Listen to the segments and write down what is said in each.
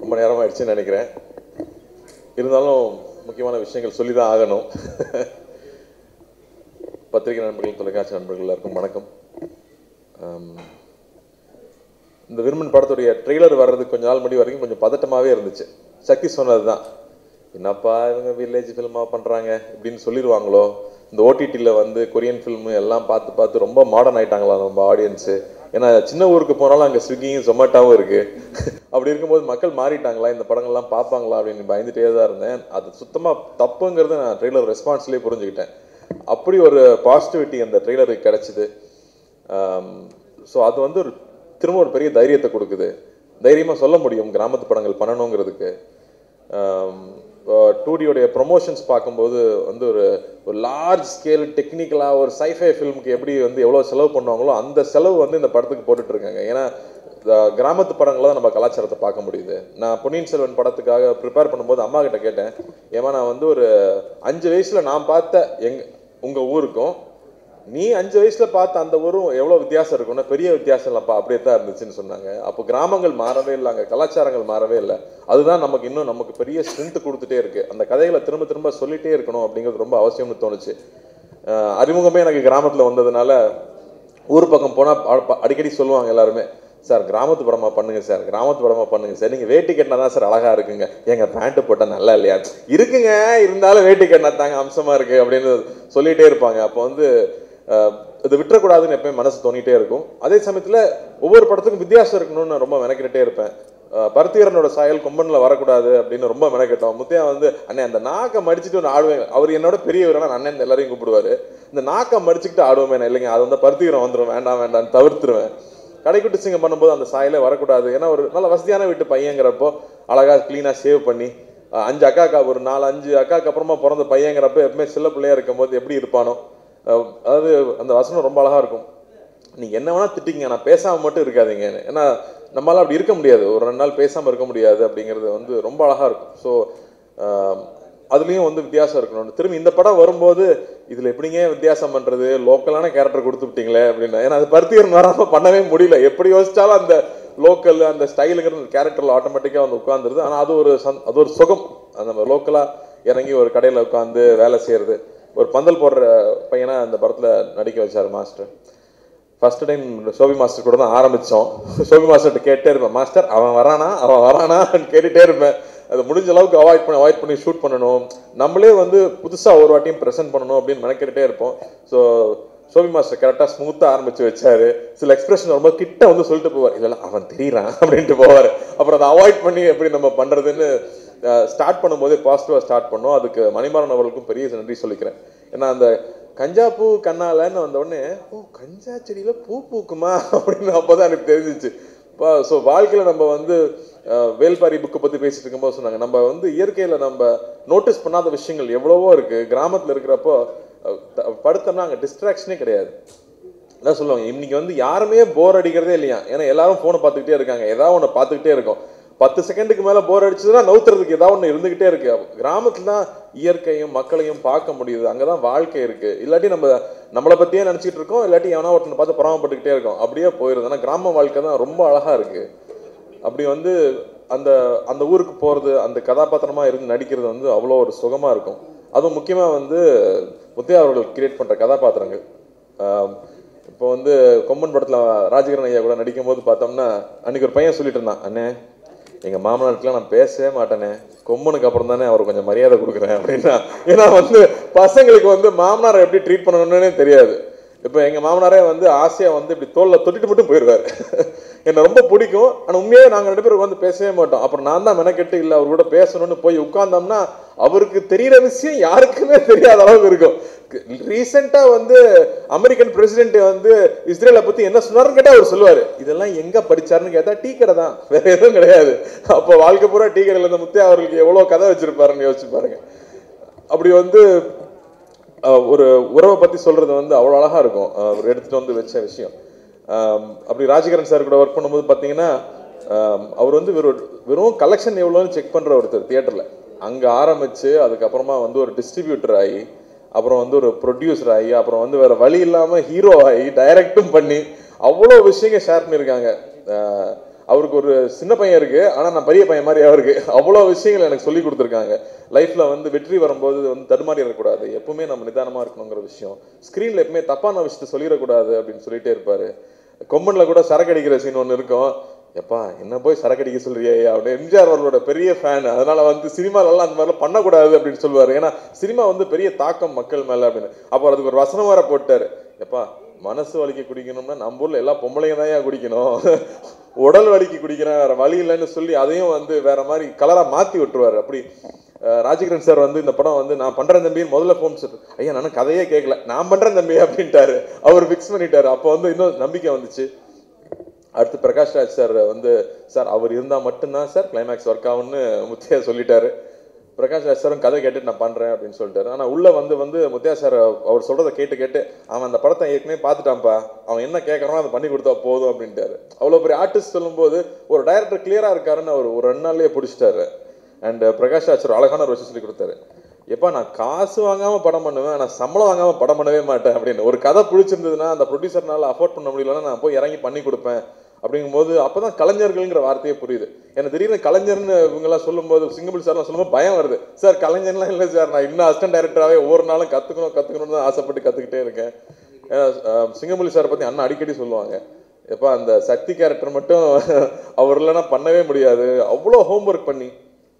ரொம்ப நேரம் ஆயிடுச்சுன்னு நினைக்கிறேன் இருந்தாலும் முக்கியமான விஷயங்கள் சொல்லி தான் ஆகணும் பத்திரிகை நண்பர்கள் தொலைக்காட்சி நண்பர்கள் எல்லாருக்கும் வணக்கம் ஆம், இந்த விருமன் படத்துடைய ட்ரெய்லர் வர்றதுக்கு கொஞ்ச நாள் முடி வரைக்கும் கொஞ்சம் பதட்டமாகவே இருந்துச்சு சக்தி சொன்னது தான் என்னப்பா இவங்க வில்லேஜ் ஃபில்மாக பண்ணுறாங்க இப்படின்னு சொல்லிடுவாங்களோ இந்த ஓடிடியில் வந்து கொரியன் ஃபில்மு எல்லாம் பார்த்து பார்த்து ரொம்ப மாடர்ன் ஆயிட்டாங்களா நம்ம ஆடியன்ஸு ஏன்னா சின்ன ஊருக்கு போனாலும் அங்கே ஸ்விக்கியும் ஜொமேட்டோவும் இருக்குது அப்படி இருக்கும்போது மக்கள் மாறிட்டாங்களா இந்த படங்கள்லாம் பார்ப்பாங்களா அப்படின்னு பயந்துட்டே தான் இருந்தேன் அது சுத்தமாக தப்புங்கிறத நான் ட்ரெய்லர் ரெஸ்பான்ஸ்லேயே புரிஞ்சுக்கிட்டேன் அப்படி ஒரு பாசிட்டிவிட்டி அந்த ட்ரெய்லருக்கு கிடைச்சிது ஸோ அது வந்து ஒரு திரும்ப ஒரு பெரிய தைரியத்தை கொடுக்குது தைரியமாக சொல்ல முடியும் கிராமத்து படங்கள் பண்ணணுங்கிறதுக்கு டூடியோடைய ப்ரொமோஷன்ஸ் பார்க்கும்போது வந்து ஒரு ஒரு லார்ஜ் ஸ்கேல் டெக்னிக்கலாக ஒரு சைஃபை ஃபிலிமுக்கு எப்படி வந்து எவ்வளோ செலவு பண்ணுவாங்களோ அந்த செலவு வந்து இந்த படத்துக்கு போட்டுட்டு இருக்காங்க ஏன்னா இந்த கிராமத்து படங்களை தான் நம்ம கலாச்சாரத்தை பார்க்க முடியுது நான் பொன்னியின் செல்வன் படத்துக்காக ப்ரிப்பேர் பண்ணும்போது அம்மா கிட்ட கேட்டேன் ஏமா நான் வந்து ஒரு அஞ்சு வயசுல நான் பார்த்த எங் உங்க ஊருக்கும் நீ அஞ்சு வயசுல பார்த்த அந்த ஊரும் எவ்வளவு வித்தியாசம் இருக்கும்னா பெரிய வித்தியாசம் இல்லப்பா அப்படியே தான் இருந்துச்சுன்னு சொன்னாங்க அப்போ கிராமங்கள் மாறவே இல்லை அங்கே கலாச்சாரங்கள் மாறவே இல்லை அதுதான் நமக்கு இன்னும் நமக்கு பெரிய ஸ்ட்ரென்த் கொடுத்துட்டே இருக்கு அந்த கதைகளை திரும்ப திரும்ப சொல்லிட்டே இருக்கணும் அப்படிங்கிறது ரொம்ப அவசியம்னு தோணுச்சு அஹ் அறிமுகமே எனக்கு கிராமத்தில் வந்ததுனால ஊர் பக்கம் போனால் அடிக்கடி சொல்லுவாங்க எல்லாருமே சார் கிராமத்து படமா பண்ணுங்க சார் கிராமத்து படமா பண்ணுங்க சார் நீங்க வேட்டி கட்டினா தான் சார் அழகா இருக்குங்க எங்க பேண்ட் போட்டா நல்லா இல்லையா இருக்குங்க இருந்தாலும் வேட்டி கட்டினா தாங்க அம்சமா இருக்கு அப்படின்னு சொல்லிட்டே இருப்பாங்க அப்போ வந்து அஹ், இது விட்டுறக்கூடாதுன்னு எப்பயும் மனசு தோணிட்டே இருக்கும் அதே சமயத்துல ஒவ்வொரு படத்துக்கும் வித்தியாசம் இருக்கணும்னு நான் ரொம்ப மெனக்கிட்டே இருப்பேன் அஹ், பருத்திவீரனோட சாயல் கொம்பன்ல வரக்கூடாது அப்படின்னு ரொம்ப மெனக்கிட்டோம் முத்தையா வந்து அண்ணே அந்த நாக்கை மடிச்சிட்டு ஒன்று ஆடுவேன் அவர் என்னோட பெரியவர் நான் அண்ணன் எல்லாரையும் கூப்பிடுவாரு இந்த நாக்கை மடிச்சுக்கிட்டு ஆடுவேன் நான் இல்லைங்க அது வந்து பருத்திவீரம் வந்துடும் வேண்டாம் வேண்டாம்னு தவிர்த்துருவேன் கடைக்குட்டி சிங்கம் பண்ணும்போது அந்த சாயலே வரக்கூடாது ஏன்னா ஒரு நல்ல வசதியான வீட்டு பையங்கிறப்போ அழகா க்ளீனாக சேவ் பண்ணி அஹ், அஞ்சு அக்காக்கா ஒரு நாலு அஞ்சு அக்காக்கு அப்புறமா பிறந்த பையங்கிறப்ப எப்பவுமே சின்ன பிள்ளையா இருக்கும்போது எப்படி இருப்பானோ அஹ், அதாவது அந்த வசனம் ரொம்ப அழகா இருக்கும் நீங்க என்ன வேணா திட்டிங்க நான் பேசாம மட்டும் இருக்காதீங்க ஏன்னா நம்மளால அப்படி இருக்க முடியாது ஒரு ரெண்டு நாள் பேசாம இருக்க முடியாது அப்படிங்கிறது வந்து ரொம்ப அழகா இருக்கும் ஸோ அதுலேயும் வந்து வித்தியாசம் இருக்கணும் திரும்பி இந்த படம் வரும்போது இதுல எப்படிங்க வித்தியாசம் பண்றது லோக்கலான கேரக்டர் கொடுத்து விட்டீங்களே அப்படின்னு ஏன்னா அது பருத்தியரன் வராம பண்ணவே முடியல எப்படி யோசிச்சாலும் அந்த லோக்கல் அந்த ஸ்டைலுங்கிற கேரக்டர்ல ஆட்டோமேட்டிக்காக வந்து உட்காந்துருது ஆனா அது ஒரு சந் அது ஒரு சுகம் அந்த நம்ம லோக்கலா இறங்கி ஒரு கடையில உட்காந்து வேலை செய்யறது ஒரு பந்தல் போடுற பையனா அந்த படத்துல நடிக்க வச்சாரு master first time Sobhi master கூட தான் ஆரம்பித்தோம் சோபி மாஸ்டர்கிட்ட கேட்டே இருப்பேன் மாஸ்டர் அவன் வரானா அவன் வரானா கேட்டுட்டே இருப்பேன் அதை முடிஞ்ச அளவுக்கு அவாய்ட் பண்ணி அவாய்ட் பண்ணி ஷூட் பண்ணணும் நம்மளே வந்து புதுசாக ஒரு வாட்டியும் ப்ரெசென்ட் பண்ணணும் அப்படின்னு நினைக்கிட்டே இருப்போம் ஸோ சோபி மாஸ்டர் கரெக்டாக ஸ்மூத்தாக ஆரம்பிச்சு வச்சாரு சில எக்ஸ்பிரஷன் ரொம்ப கிட்ட வந்து சொல்லிட்டு போவார் இல்லை அவன் தெரியறான் அப்படின்ட்டு போவார் அப்புறம் அதை அவாய்ட் பண்ணி எப்படி நம்ம பண்ணுறதுன்னு ஸ்டார்ட் பண்ணும்போதே பாசிட்டிவாக ஸ்டார்ட் பண்ணோம் அதுக்கு மணிமாறன் அவர்களுக்கும் பெரிய நன்றி சொல்லிக்கிறேன் ஏன்னா அந்த கஞ்சா பூ கண்ணாலன்னு வந்த உடனே ஓ கஞ்சா செடியில பூ பூக்குமா அப்படின்னு அப்போதான் எனக்கு தெரிஞ்சிச்சு ஸோ வாழ்க்கையில் நம்ம வந்து அஹ், வேல்பாரி புக்கை பற்றி பேசிட்டு இருக்கும்போது சொன்னாங்க நம்ம வந்து இயற்கையில் நம்ம நோட்டீஸ் பண்ணாத விஷயங்கள் எவ்வளவோ இருக்கு கிராமத்தில் இருக்கிறப்போ அஹ், த- படுத்தோம்னா அங்கே டிஸ்ட்ராக்ஷனே கிடையாது அதான் சொல்லுவாங்க இன்னைக்கு வந்து யாருமே போர் அடிக்கிறதே இல்லையா ஏன்னா எல்லாரும் ஃபோனை பார்த்துக்கிட்டே இருக்காங்க ஏதாவது ஒன்று பார்த்துக்கிட்டே இருக்கும் பத்து செகண்டுக்கு மேலே போர் அடிச்சதுன்னா நவுத்துறதுக்கு ஏதாவது ஒன்று இருந்துகிட்டே இருக்கு கிராமத்துல தான் இயற்கையும் மக்களையும் பார்க்க முடியுது அங்கே தான் வாழ்க்கை இருக்கு இல்லாட்டி நம்ம நம்மளை பற்றியே நினச்சிட்டு இருக்கோம் இல்லாட்டி எவனா ஒருத்தனை பார்த்து பொறாமப்பட்டுக்கிட்டே இருக்கோம் அப்படியே போயிருது ஆனால் கிராம வாழ்க்கை தான் ரொம்ப அழகா இருக்கு அப்படி வந்து அந்த அந்த ஊருக்கு போகிறது அந்த கதாபாத்திரமா இருந்து நடிக்கிறது வந்து அவ்வளோ ஒரு சுகமாக இருக்கும் அதுவும் முக்கியமாக வந்து முத்தையா அவர்கள் கிரியேட் பண்ணுற கதாபாத்திரங்கள் ஆம், இப்போ வந்து கொம்பன் படத்தில் ராஜகிரண் ஐயா கூட நடிக்கும் போது பார்த்தோம்னா அன்னைக்கு ஒரு பையன் சொல்லிட்டு இருந்தான் அண்ணே எங்கள் மாமனாருக்குலாம் நான் பேசவே மாட்டேனே கொம்பனுக்கு அப்புறம் தானே அவர் கொஞ்சம் மரியாதை கொடுக்குறேன் அப்படின்னா ஏன்னா வந்து பசங்களுக்கு வந்து மாமனாரை எப்படி ட்ரீட் பண்ணணும்னே தெரியாது இப்போ எங்கள் மாமனாரே வந்து ஆசையாக வந்து இப்படி தோல்ல தொட்டிட்டு மட்டும் போயிடுவார் என்னை ரொம்ப பிடிக்கும் ஆனால் உண்மையாக நாங்கள் ரெண்டு பேரும் வந்து பேசவே மாட்டோம் அப்புறம் நான் தான் மெனக்கெட்டு இல்லை அவர் கூட பேசணும்னு போய் உட்கார்ந்தோம்னா அவருக்கு தெரியிற விஷயம் யாருக்குமே தெரியாத அளவுக்கு இருக்கும் ரீசெண்டாக வந்து அமெரிக்கன் பிரசிடென்ட் வந்து இஸ்ரேலை பற்றி என்ன சொன்னாருன்னு கேட்டால் அவர் சொல்லுவார் இதெல்லாம் எங்கே படிச்சாருன்னு கேட்டால் டீ கடை தான் வேற எதுவும் கிடையாது அப்போ வாழ்க்கை பூரா டீ கடையில் இருந்த முத்தையா அவர்களுக்கு எவ்வளோ கதை வச்சிருப்பாருன்னு யோசிச்சு பாருங்க அப்படி வந்து அஹ், ஒரு உறவை பத்தி சொல்றது வந்து அவ்வளோ அழகா இருக்கும் அஹ், அவர் எடுத்துட்டு வந்து வச்ச விஷயம் ஆம், அப்படி ராஜகிரண் சார் கூட ஒர்க் பண்ணும்போது பார்த்தீங்கன்னா ஆம், அவர் வந்து வெறும் வெறும் கலெக்ஷன் எவ்வளோன்னு செக் பண்ற ஒருத்தர் தியேட்டர்ல அங்க ஆரம்பிச்சு அதுக்கப்புறமா வந்து ஒரு டிஸ்ட்ரிபியூட்டர் ஆகி அப்புறம் வந்து ஒரு ப்ரொடியூசர் ஆகி அப்புறம் வந்து வேற வழி இல்லாம ஹீரோ ஆகி டைரக்டும் பண்ணி அவ்வளோ விஷயங்கள் ஷேர் பண்ணியிருக்காங்க அஹ், அவருக்கு ஒரு சின்ன பையன் இருக்கு ஆனா நான் பெரிய பையன் மாதிரி அவருக்கு அவ்வளோ விஷயங்கள் எனக்கு சொல்லி கொடுத்துருக்காங்க லைஃப்ல வந்து வெற்றி வரும்போது வந்து தடுமாறி இருக்கக்கூடாது எப்பவுமே நம்ம நிதானமா இருக்கணுங்கிற விஷயம் ஸ்க்ரீன்ல எப்பவுமே தப்பான விஷயத்த சொல்லிடக்கூடாது அப்படின்னு சொல்லிட்டே இருப்பாரு கொம்பன்ல கூட சரக்கு அடிக்கிற சீன் ஒன்று இருக்கும் எப்பா என்ன போய் சரக்கு அடிக்க சொல்றியே அப்படின்னு எம்ஜிஆர் அவர்களோட பெரிய ஃபேன் அதனால வந்து சினிமாலெல்லாம் அந்த மாதிரிலாம் பண்ணக்கூடாது அப்படின்னு சொல்லுவாரு ஏன்னா சினிமா வந்து பெரிய தாக்கம் மக்கள் மேல அப்படின்னு அப்போ அதுக்கு ஒரு வசனம் வேற போட்டாரு எப்பா மனசு வலிக்கு குடிக்கணும்னா நம்ம ஊர்ல எல்லா பொம்பளைங்க தான் குடிக்கணும் உடல் வலிக்கு குடிக்கிறேன் வேற வழி இல்லைன்னு சொல்லி அதையும் வந்து வேற மாதிரி கலரா மாத்தி விட்டுருவாரு அப்படி அஹ், ராஜகிரண் சார் வந்து இந்த படம் வந்து நான் பண்றேன் தம்பின்னு முதல்ல ஃபோன் சார் ஐயா நானும் கதையே கேட்கல நான் பண்றேன் தம்பி அப்படின்ட்டாரு அவர் ஃபிக்ஸ் பண்ணிட்டாரு அப்போ வந்து இன்னும் நம்பிக்கை வந்துச்சு அடுத்து பிரகாஷ் ராஜ் சார் வந்து சார் அவர் இருந்தால் மட்டும்தான் சார் கிளைமேக்ஸ் ஒர்க் ஆகும்னு முத்தையா சொல்லிட்டாரு பிரகாஷ் ராஜ் சாரும் கதை கேட்டுட்டு நான் பண்ணுறேன் அப்படின்னு சொல்லிட்டாரு ஆனால் உள்ள வந்து வந்து முத்தையா சார் அவர் சொல்கிறத கேட்டு கேட்டு அவன் அந்த படத்தை ஏற்கனவே பார்த்துட்டான்ப்பா அவன் என்ன கேட்குறானோ அதை பண்ணி கொடுத்தா போதும் அப்படின்ட்டாரு அவ்வளோ பெரிய ஆர்டிஸ்ட் சொல்லும்போது ஒரு டைரக்டர் கிளியராக இருக்காருன்னு அவர் ஒரு ரெண்டு நாள்லயே பிடிச்சிட்டாரு அண்ட் பிரகாஷ் ராஜ் ஒரு அழகான ஒரு விஷயம் சொல்லி கொடுத்தாரு எப்பா நான் காசு வாங்காம படம் பண்ணுவேன் ஆனால் சம்பளம் வாங்காம படம் பண்ணவே மாட்டேன் அப்படின்னு ஒரு கதை பிடிச்சிருந்ததுன்னா அந்த ப்ரொடியூசர்னால அஃபோர்ட் பண்ண முடியலன்னா நான் போய் இறங்கி பண்ணி கொடுப்பேன் அப்படிங்கும்போது அப்பதான் கலைஞர்கள்ங்கிற வார்த்தையே புரியுது எனக்கு திடீர்னு கலைஞர்னு இவங்கெல்லாம் சொல்லும்போது சிங்கபிள் சார்லாம் சொல்லும்போது பயம் வருது சார் கலைஞர்லாம் இல்லை சார் நான் இன்னும் அசிஸ்டன்ட் டைரக்டராகவே ஒவ்வொரு நாளும் கற்றுக்கணும் கற்றுக்கணும்னு தான் ஆசைப்பட்டு கற்றுக்கிட்டே இருக்கேன் ஏன்னா, அஹ், சிங்கமொழி சாரை பற்றி அண்ணா அடிக்கடி சொல்லுவாங்க எப்பா அந்த சக்தி கேரக்டர் மட்டும் அவர் இல்லைன்னா பண்ணவே முடியாது அவ்வளோ ஹோம்ஒர்க் பண்ணி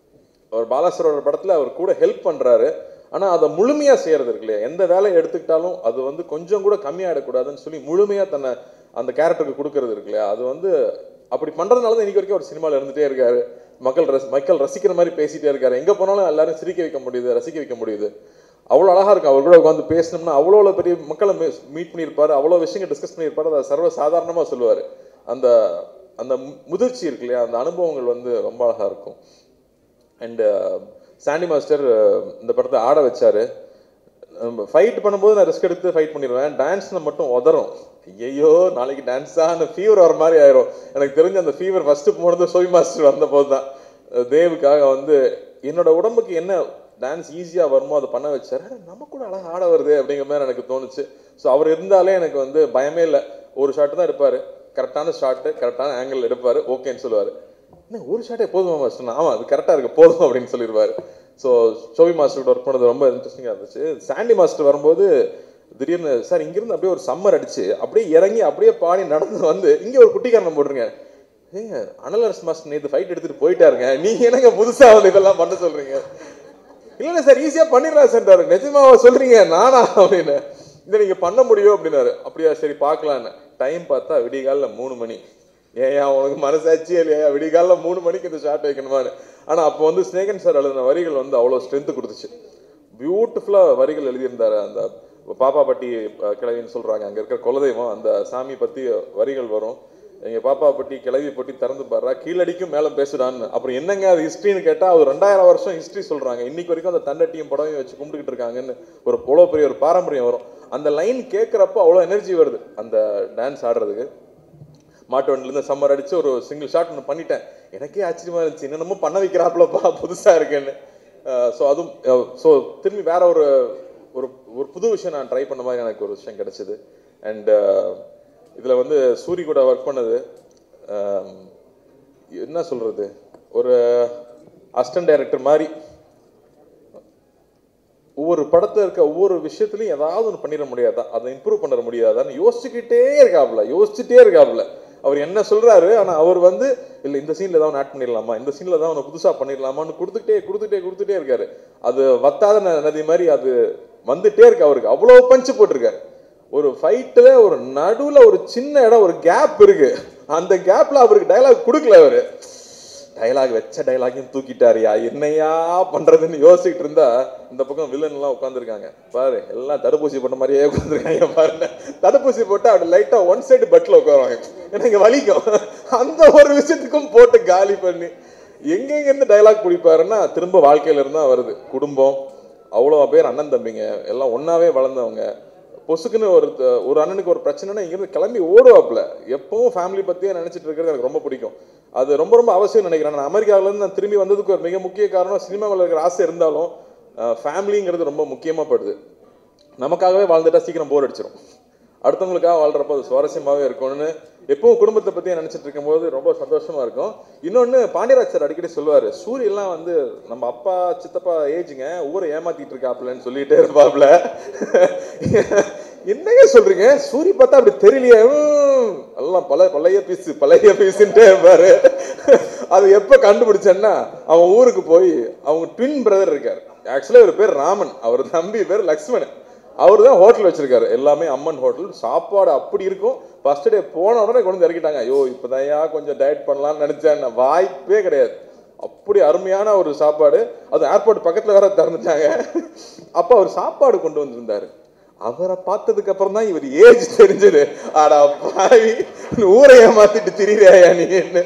அவர் பாலாசரோட படத்துல அவர் கூட ஹெல்ப் பண்றாரு ஆனா அதை முழுமையா செய்யறது இருக்கு இல்லையா எந்த வேலையை எடுத்துக்கிட்டாலும் அது வந்து கொஞ்சம் கூட கம்மியாயிடக்கூடாதுன்னு சொல்லி முழுமையா தன்னை அந்த கேரக்டருக்கு கொடுக்கறது இருக்கு இல்லையா அது வந்து அப்படி பண்றதுனால தான் இன்னைக்கு வரைக்கும் அவர் சினிமால இருந்துட்டே இருக்காரு மக்கள் ரசி மக்கள் ரசிக்கிற மாதிரி பேசிட்டே இருக்காரு எங்க போனாலும் எல்லாரும் சிரிக்க வைக்க முடியுது ரசிக்க வைக்க முடியுது அவ்வளோ அழகா இருக்கும் அவர் கூட உட்காந்து பேசினோம்னா அவ்வளோ அவ்வளோ பெரிய மக்களை மீட் பண்ணியிருப்பாரு அவ்வளோ விஷயங்கள் டிஸ்கஸ் பண்ணியிருப்பாரு அதை சர்வ சாதாரணமா சொல்லுவாரு அந்த அந்த மு- முதிர்ச்சி இருக்கு இல்லையா அந்த அனுபவங்கள் வந்து ரொம்ப அழகா இருக்கும் அண்ட் சாண்டி மாஸ்டர் இந்த படத்தை ஆட வச்சாரு ஃபைட் பண்ணும்போது நான் ரிஸ்க் எடுத்து ஃபைட் பண்ணிடுவேன் டான்ஸ்ல மட்டும் உதறும் ஐயோ நாளைக்கு டான்ஸான ஃபீவர் வர மாதிரி ஆயிரும் எனக்கு தெரிஞ்ச அந்த ஃபீவர் ஃபர்ஸ்ட் போனது சோவி மாஸ்டர் வந்த போது தான் அஹ் தேவுக்காக வந்து என்னோட உடம்புக்கு என்ன டான்ஸ் ஈஸியாக வருமோ அதை பண்ண வச்சாரு அட, நம்ம கூட அழகா ஆட வருது அப்படிங்கிற மாதிரி எனக்கு தோணுச்சு ஸோ அவர் இருந்தாலே எனக்கு வந்து பயமே இல்லை ஒரு ஷாட் தான் எடுப்பாரு கரெக்டான ஷாட்டு கரெக்டான ஆங்கிள் எடுப்பாரு ஓகேன்னு சொல்லுவாரு என்ன ஒரு ஷாட்டே போதுமா மாஸ்டர் ஆமா அது கரெக்டாக இருக்கு போதும் அப்படின்னு சொல்லிடுவாரு ஸோ ஷோபி மாஸ்டர் ஒர்க் பண்ணது ரொம்ப இன்ட்ரெஸ்டிங்காக இருந்துச்சு சாண்டி மாஸ்டர் வரும்போது திடீர்னு சார் இங்கிருந்து அப்படியே ஒரு சம்மர் அடிச்சு அப்படியே இறங்கி அப்படியே பாடி நடந்து வந்து இங்கே ஒரு குட்டிக்காரனை போட்டுருங்க ஏங்க அனலரஸ் மாஸ்டர் நேற்று ஃபைட் எடுத்துட்டு போயிட்டாருங்க நீங்க என்னங்க புதுசா வந்து இதெல்லாம் பண்ண சொல்றீங்க இல்ல இல்ல சார் ஈஸியா பண்ணிடலாம் சார் நிஜமாவா சொல்றீங்க நானா அப்படின்னு இதை நீங்க பண்ண முடியும் அப்படின்னாரு அப்படியா சரி பார்க்கலான்னு டைம் பார்த்தா விடிகாலில் மூணு மணி ஏயா உனக்கு மனசாட்சியே இல்லையா விடிகாலில் மூணு மணிக்கு இந்த ஷாட் வைக்கணுமான்னு ஆனா அப்போ வந்து ஸ்னேகன் சார் எழுதின வரிகள் வந்து அவ்வளோ ஸ்ட்ரென்த் கொடுத்துச்சு பியூட்டிஃபுல்லா வரிகள் எழுதியிருந்தாரு அந்த பாப்பாப்பட்டி அஹ், கிழவின்னு சொல்றாங்க அங்க இருக்கிற குலதெய்வம் அந்த சாமி பத்தி வரிகள் வரும் எங்க பாப்பாப்பட்டி கிளவி பட்டி திறந்து பாடுறா கீழடிக்கும் மேல பேசுடான்னு அப்புறம் என்னங்க அது ஹிஸ்ட்ரின்னு கேட்டா அது ரெண்டாயிரம் வருஷம் ஹிஸ்ட்ரி சொல்றாங்க இன்னைக்கு வரைக்கும் அந்த தண்டட்டியும் படவையும் வச்சு கும்பிட்டுக்கிட்டு இருக்காங்கன்னு ஒரு அவ்வளோ பெரிய ஒரு பாரம்பரியம் வரும் அந்த லைன் கேட்குறப்போ அவ்வளோ எனர்ஜி வருது அந்த டான்ஸ் ஆடுறதுக்கு மாட்டு வண்டிலேருந்து சம்மர் அடிச்சு ஒரு சிங்கிள் ஷாட் ஒன்று பண்ணிட்டேன் எனக்கே ஆச்சரியமா இருந்துச்சு என்னென்னமோ பண்ண வைக்கிறாப்புலப்பா புதுசா இருக்கேன்னு ஸோ அதுவும் ஸோ திரும்பி வேற ஒரு ஒரு ஒரு புது விஷயம் நான் ட்ரை பண்ண மாதிரி எனக்கு ஒரு விஷயம் கிடைச்சது அண்ட் இதில் வந்து சூரி கூட ஒர்க் பண்ணது அஹ், என்ன சொல்றது ஒரு அசிஸ்டன்ட் டைரக்டர் மாதிரி ஒவ்வொரு படத்துல இருக்க ஒவ்வொரு விஷயத்துலையும் ஏதாவது ஒன்று பண்ணிட முடியாதா அதை இம்ப்ரூவ் பண்ண முடியாதான்னு யோசிச்சுக்கிட்டே இருக்காப்புல யோசிச்சுட்டே இருக்காப்புல அவர் என்ன சொல்றாரு ஆனா அவர் வந்து இல்ல இந்த சீன்ல ஏதாவது ஆட் பண்ணிடலாமா இந்த சீன்ல ஏதாவது ஒன்று புதுசா பண்ணிடலாமான்னு கொடுத்துட்டே கொடுத்துட்டே கொடுத்துட்டே இருக்காரு அது வத்தாத ந- நதி மாதிரி அது வந்துட்டே இருக்கு அவருக்கு அவ்வளவு பஞ்சு போட்டிருக்காரு ஒரு ஃபைட்டில் ஒரு நடுவுல ஒரு சின்ன இடம் ஒரு கேப் இருக்கு அந்த கேப்ல அவருக்கு டயலாக் கொடுக்கல அவரு டயலாக் வச்ச டயலாகையும் தூக்கிட்டாருயா என்னையா பண்றதுன்னு யோசிச்சுட்டு இருந்தா இந்த பக்கம் வில்லன் எல்லாம் உட்காந்துருக்காங்க பாரு எல்லாம் தடுப்பூசி போட்ட மாதிரியே உட்காந்துருக்காங்க பாருங்க தடுப்பூசி போட்டு அப்படி லைட்டா ஒன் சைடு பெட்ல உட்காருவாங்க எனக்கு வலிக்கும் அந்த ஒரு விஷயத்துக்கும் போட்டு காலி பண்ணி எங்கெங்க இருந்து டயலாக் பிடிப்பாருன்னா திரும்ப வாழ்க்கையில இருந்தா வருது குடும்பம் அவ்வளோ பேர் அண்ணன் தம்பிங்க எல்லாம் ஒன்னாவே வளர்ந்தவங்க பொசுக்குன்னு ஒரு த- ஒரு அண்ணனுக்கு ஒரு பிரச்சனைனா இங்கிருந்து கிளம்பி ஓடுவாப்புல எப்பவும் ஃபேமிலி பத்தியே நினைச்சிட்டு இருக்கிறது எனக்கு ரொம்ப பிடிக்கும் அது ரொம்ப ரொம்ப அவசியம் நினைக்கிறேன் நான் அமெரிக்காவுல இருந்து நான் திரும்பி வந்ததுக்கு ஒரு மிக முக்கிய காரணம் சினிமாவில் இருக்கிற ஆசை இருந்தாலும் ஃபேமிலிங்கிறது ரொம்ப முக்கியமா படுது நமக்காகவே வாழ்ந்துட்டா சீக்கிரம் போர் அடிச்சிடும் அடுத்தவங்களுக்காக வாழ்றப்ப அது சுவாரஸ்யமாவே இருக்கும்னு எப்பவும் குடும்பத்தை பத்தி நினைச்சிட்டு இருக்கும்போது ரொம்ப சந்தோஷமா இருக்கும் இன்னொன்னு பாண்டியராஜ் சார் அடிக்கடி சொல்லுவாரு சூரியெல்லாம் வந்து நம்ம அப்பா சித்தப்பா ஏஜுங்க ஊரை ஏமாத்திட்டு இருக்காப்லன்னு சொல்லிட்டே இருப்பாப்ல என்னங்க சொல்றீங்க சூரி பார்த்தா அப்படி தெரியலையே ஹம், எல்லாம் பல பழைய பீஸ் பழைய பீஸுன்ட்டே இருப்பாரு அது எப்ப கண்டுபிடிச்சேன்னா அவன் ஊருக்கு போய் அவங்க ட்வின் பிரதர் இருக்காரு ஆக்சுவலா ஒரு பேர் ராமன் அவர் தம்பி பேர் லக்ஷ்மணன் அவர் தான் ஹோட்டல் வச்சிருக்காரு எல்லாமே அம்மன் ஹோட்டல் சாப்பாடு அப்படி இருக்கும் ஃபர்ஸ்ட் டே போன உடனே கொண்டு வந்து இறக்கிட்டாங்க ஐயோ இப்போதையா கொஞ்சம் டயட் பண்ணலாம்னு நினைச்சேன் நான் வாய்ப்பே கிடையாது அப்படி அருமையான ஒரு சாப்பாடு அது ஏர்போர்ட் பக்கத்துல வேற திறந்துட்டாங்க அப்போ அவர் சாப்பாடு கொண்டு வந்திருந்தாரு அவரை பார்த்ததுக்கு அப்புறம் தான் இவர் ஏஜ் தெரிஞ்சது ஆடா பாவி ஊரை ஏமாத்திட்டு திரியாயா நீ என்ன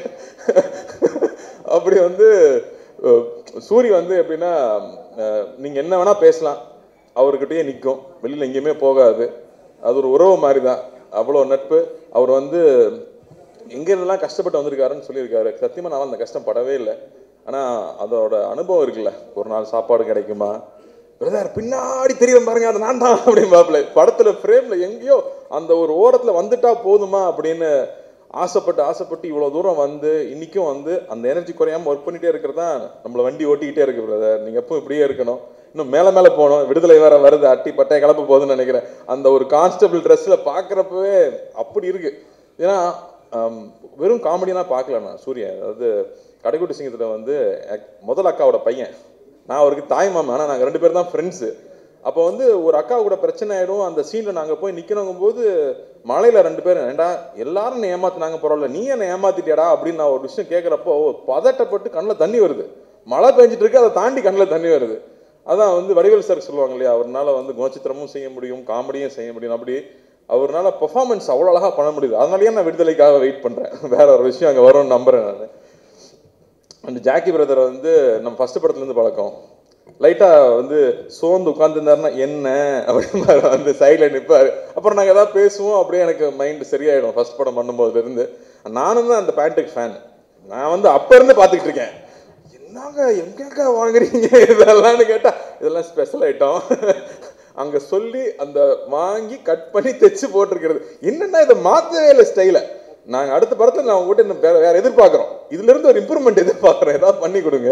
அப்படி வந்து அஹ், சூரி வந்து எப்படின்னா அஹ், நீங்க என்ன வேணா பேசலாம் அவர்கிட்டயே நிற்கும் வெளியில எங்கேயுமே போகாது அது ஒரு உறவு மாதிரி தான் அவ்வளோ நட்பு அவர் வந்து எங்க இருந்தெல்லாம் கஷ்டப்பட்டு வந்திருக்காருன்னு சொல்லியிருக்காரு சத்தியமா நான் அந்த கஷ்டம் படவே இல்லை ஆனா அதோட அனுபவம் இருக்குல்ல ஒரு நாள் சாப்பாடு கிடைக்குமா பிரதர் பின்னாடி தெரியும் பாருங்க அது நான் தான் அப்படிம்பாப்புல படத்துல ஃப்ரேம்ல எங்கேயோ அந்த ஒரு ஓரத்துல வந்துட்டா போதுமா அப்படின்னு ஆசைப்பட்டு ஆசைப்பட்டு இவ்வளவு தூரம் வந்து இன்னைக்கும் வந்து அந்த எனர்ஜி குறையாம ஒர்க் பண்ணிட்டே இருக்கிறது தான் நம்மள வண்டி ஓட்டிக்கிட்டே இருக்கு பிரதர் நீங்க எப்பவும் இப்படியே இருக்கணும் இன்னும் மேல மேல போகணும் விடுதலை வேற வருது அட்டி பட்டைய கிளம்ப போகுதுன்னு நினைக்கிறேன் அந்த ஒரு கான்ஸ்டபிள் ட்ரெஸ்ல பாக்குறப்பவே அப்படி இருக்கு ஏன்னா ஆம், வெறும் காமெடியெல்லாம் பார்க்கல நான் சூரியன் அதாவது கடைக்குட்டி சிங்கத்துல வந்து ac- முதல் அக்காவோட பையன் நான் அவருக்கு தாய் மாமா ஆனால் நாங்கள் ரெண்டு பேரும் தான் ஃப்ரெண்ட்ஸு அப்போ வந்து ஒரு அக்கா கூட பிரச்சனை ஆயிடும் அந்த சீனில் நாங்கள் போய் நிற்கணுங்கும் போது மலையில் ரெண்டு பேரும் ஏண்டா எல்லாரும் என்னை ஏமாத்துனாங்க பரவாயில்ல நீ என்னை ஏமாத்திட்டியாடா அப்படின்னு நான் ஒரு விஷயம் கேட்குறப்போ பதட்டப்பட்டு கண்ணில் தண்ணி வருது மழை பெஞ்சிட்டு இருக்கு அதை தாண்டி கண்ணில் தண்ணி வருது அதான் வந்து வடிவேல் சார் சொல்லுவாங்க இல்லையா அவர்னால வந்து குணச்சித்திரமும் செய்ய முடியும் காமெடியும் செய்ய முடியும் அப்படி அவர்னால பெர்ஃபார்மன்ஸ் அவ்வளோ அழகாக பண்ண முடியுது அதனாலயே நான் விடுதலைக்காக வெயிட் பண்ணுறேன் வேற ஒரு விஷயம் அங்கே வரும்னு நம்புறேன் நான் அந்த ஜாக்கி பிரதர் வந்து நம்ம ஃபர்ஸ்ட் படத்துலேருந்து பழக்கம் லைட்டாக வந்து சோர்ந்து உட்காந்துருந்தாருன்னா என்ன அப்படின்னு வந்து சைடில் நிற்பார் அப்புறம் நாங்கள் ஏதாவது பேசுவோம் அப்படியே எனக்கு மைண்ட் சரியாயிடும் ஃபர்ஸ்ட் படம் பண்ணும்போதுலேருந்து நானும் தான் அந்த பேண்ட்டுக்கு ஃபேன் நான் வந்து அப்போ இருந்து பார்த்துக்கிட்டு இருக்கேன் என்னங்க எங்கக்கா வாங்குறீங்க இதெல்லாம்னு கேட்டால் இதெல்லாம் ஸ்பெஷல் ஐட்டம் அங்கே சொல்லி அந்த வாங்கி கட் பண்ணி தைச்சு போட்டிருக்கிறது என்னன்னா இதை மாற்றவே இல்லை ஸ்டைலை நாங்கள் அடுத்த படத்தில் நான் உங்ககிட்ட இன்னும் வேற வேற எதிர்பார்க்குறோம் இதுல இருந்து ஒரு இம்ப்ரூவ்மெண்ட் எதிர்பார்க்குறோம் ஏதாவது பண்ணி கொடுங்க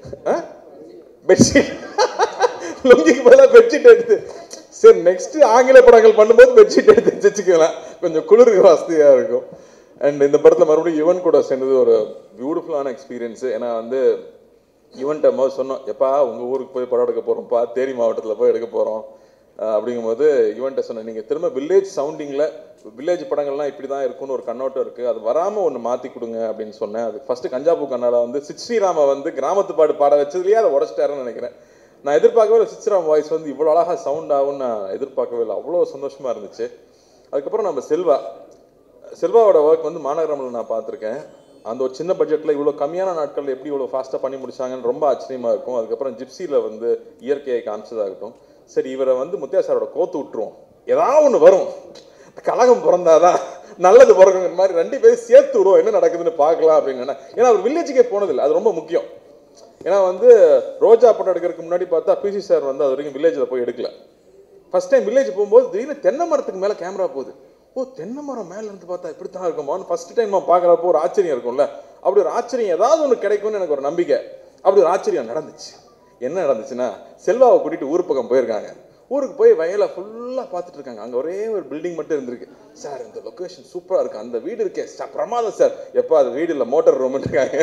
பெட்ஷீட் லுங்கிக்கு பதிலாக பெட்ஷீட் எடுத்து சரி நெக்ஸ்ட் ஆங்கில படங்கள் பண்ணும்போது பெட்ஷீட் எடுத்து வச்சுக்கலாம் கொஞ்சம் குளிருக்கு வசதியாக இருக்கும் அண்ட் இந்த படத்தில் மறுபடியும் யுவன் கூட சேர்ந்தது ஒரு பியூட்டிஃபுல்லான எக்ஸ்பீரியன்ஸ் ஏன்னா வந்து யுவன்ட்ட போது சொன்னோம் எப்பா உங்கள் ஊருக்கு போய் படம் எடுக்க போகிறோம்ப்பா தேனி மாவட்டத்தில் போய் எடுக்க போகிறோம் அப்படிங்கும்போது யுவன்ட்ட சொன்னேன் நீங்கள் திரும்ப வில்லேஜ் சவுண்டிங்கில் வில்லேஜ் படங்கள்லாம் இப்படி தான் இருக்கும்னு ஒரு கண்ணோட்டம் இருக்குது அது வராமல் ஒன்று மாற்றி கொடுங்க அப்படின்னு சொன்னேன் அது ஃபஸ்ட்டு கஞ்சாபு கண்ணால வந்து சித் ஸ்ரீராம வந்து கிராமத்து பாடு பாட வச்சதுலேயே அதை உடச்சிட்டாருன்னு நினைக்கிறேன் நான் எதிர்பார்க்கவே இல்லை சித்ராம் வாய்ஸ் வந்து இவ்வளோ அழகாக சவுண்ட் ஆகும்னு நான் எதிர்பார்க்கவே இல்லை அவ்வளோ சந்தோஷமாக இருந்துச்சு அதுக்கப்புறம் நம்ம செல்வா செல்வாவோட ஒர்க் வந்து மாநகரமில் நான் பார்த்துருக்கேன் அந்த ஒரு சின்ன பட்ஜெட்டில் இவ்வளோ கம்மியான நாட்களில் எப்படி இவ்வளோ ஃபாஸ்ட்டாக பண்ணி முடிச்சாங்கன்னு ரொம்ப ஆச்சரியமாக இருக்கும் அதுக்கப்புறம் ஜிப்சியில் வந்து இயற்கையை காமிச்சதாகட்டும் சரி இவரை வந்து முத்தியா சாரோட கோத்து விட்டுருவோம் ஏதாவது ஒன்று வரும் கழகம் பிறந்தாதான் நல்லது பிறகுங்கிற மாதிரி ரெண்டு பேரும் சேர்த்து விடுவோம் என்ன நடக்குதுன்னு பார்க்கலாம் அப்படின்னு ஏன்னா அவர் வில்லேஜுக்கே போனதில்லை அது ரொம்ப முக்கியம் ஏன்னா வந்து ரோஜா படம் எடுக்கிறதுக்கு முன்னாடி பார்த்தா பிசி சார் வந்து அது வரைக்கும் வில்லேஜில் போய் எடுக்கல ஃபர்ஸ்ட் டைம் வில்லேஜ் போகும்போது திடீர்னு தென்னை மரத்துக்கு மேலே கேமரா போகுது ஓ தென்னை மரம் மேல இருந்து பார்த்தா இப்படி தான் இருக்குமான்னு ஃபர்ஸ்ட் டைம் நான் பார்க்குறப்போ ஒரு ஆச்சரியம் இருக்கும்ல அப்படி ஒரு ஆச்சரியம் ஏதாவது ஒன்று கிடைக்கும்னு எனக்கு ஒரு நம்பிக்கை அப்படி ஒரு ஆச்சரியம் நடந்துச்சு என்ன நடந்துச்சுன்னா செல்வாவை கூட்டிட்டு ஊர் பக்கம் போயிருக்காங்க ஊருக்கு போய் வயலை ஃபுல்லாக பார்த்துட்டு இருக்காங்க அங்கே ஒரே ஒரு பில்டிங் மட்டும் இருந்திருக்கு சார் இந்த லொக்கேஷன் சூப்பராக இருக்கு அந்த வீடு இருக்கே சார் பிரமாதம் சார் எப்போ அது வீடு இல்லை மோட்டார் ரூம் இருக்காங்க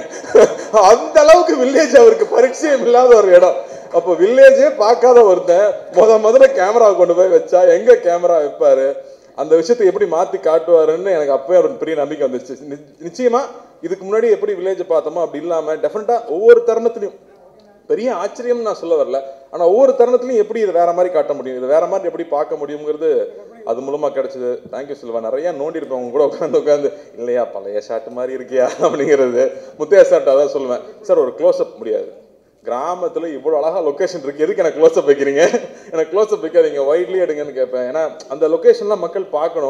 அந்த அளவுக்கு வில்லேஜ் அவருக்கு பரிச்சயம் இல்லாத ஒரு இடம் அப்போ வில்லேஜே பார்க்காத ஒருத்தன் முத முதல்ல கேமரா கொண்டு போய் வச்சா எங்க கேமரா வைப்பாரு அந்த விஷயத்தை எப்படி மாத்தி காட்டுவாருன்னு எனக்கு அப்பவே ஒரு பெரிய நம்பிக்கை வந்துருச்சு நி- நிச்சயமா இதுக்கு முன்னாடி எப்படி வில்லேஜ் பார்த்தோமோ அப்படி இல்லாம டெஃபினட்டா ஒவ்வொரு தருணத்திலையும் பெரிய ஆச்சரியம் நான் சொல்ல வரல ஆனா ஒவ்வொரு தருணத்திலையும் எப்படி இதை வேற மாதிரி காட்ட முடியும் இது வேற மாதிரி எப்படி பார்க்க முடியுங்கிறது அது மூலமா கிடைச்சது தேங்க்யூ செல்வா நிறைய நோண்டி இருப்பேன் உங்க கூட உட்காந்து உட்காந்து இல்லையா பழைய ஷாட் மாதிரி இருக்கியா அப்படிங்கிறது முத்தையா ஷாட் அதான் சொல்லுவேன் சார் ஒரு க்ளோஸ்அப் முடியாது கிராமத்துல இவ்வளவு அழகா லொகேஷன் இருக்கு எதுக்கு எனக்கு க்ளோஸ்அப் வைக்கிறீங்க எனக்கு க்ளோஸ்அப் வைக்காதீங்க வைட்லி எடுங்கன்னு கேட்பேன் ஏன்னா அந்த லொகேஷன்லாம் மக்கள் பார்க்கணும்